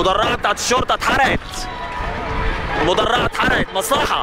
المدرعه بتاعت الشرطه اتحرقت المدرعه اتحرقت مصلحه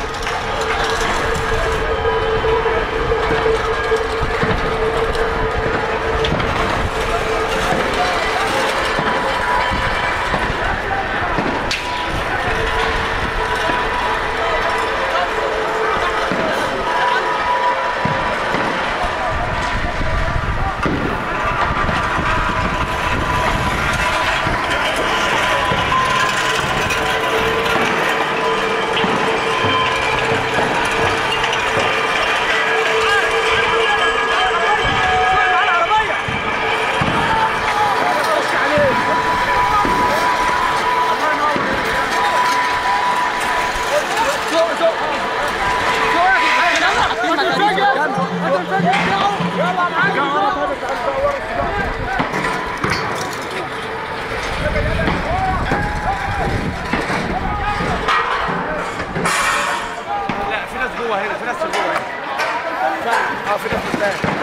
لا في ناس جوه هنا في ناس جوه هنا اه في ناس قدام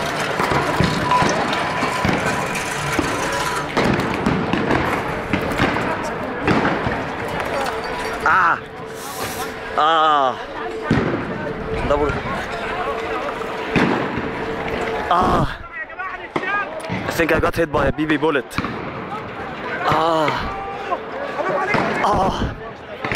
Ah. Ah. Double. Ah. I think I got hit by a BB bullet. Ah. Ah.